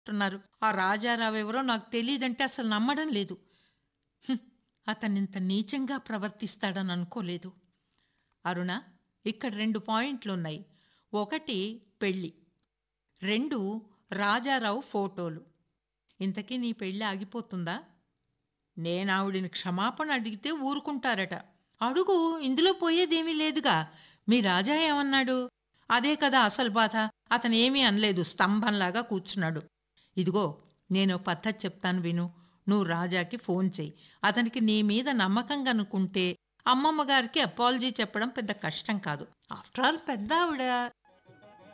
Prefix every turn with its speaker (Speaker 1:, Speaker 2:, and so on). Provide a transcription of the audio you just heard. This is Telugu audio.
Speaker 1: అంటున్నారు ఆ రాజారావు ఎవరో నాకు తెలియదంటే అసలు నమ్మడం లేదు హ్మ్, అతనింత నీచంగా ప్రవర్తిస్తాడని అనుకోలేదు అరుణ ఇక్కడ రెండు పాయింట్లు ఉన్నాయి ఒకటి పెళ్ళి రెండు రాజారావు ఫోటోలు ఇంతకీ నీ పెళ్ళి ఆగిపోతుందా నేను ఆవిడిని క్షమాపణ అడిగితే ఊరుకుంటారట అడుగు ఇందులో పోయేదేమీ లేదుగా మీ రాజా ఏమన్నాడు అదే కదా అసలు బాధ అతను ఏమీ అనలేదు స్తంభంలాగా కూర్చున్నాడు ఇదిగో నేను ఓ పద్ధతి చెప్తాను విను నువ్వు రాజాకి ఫోన్ చెయ్యి అతనికి నీ మీద నమ్మకంగా అనుకుంటే అమ్మమ్మ గారికి అపాలజీ చెప్పడం పెద్ద కష్టం కాదు ఆఫ్టర్ ఆల్ పెద్ద ఆవిడ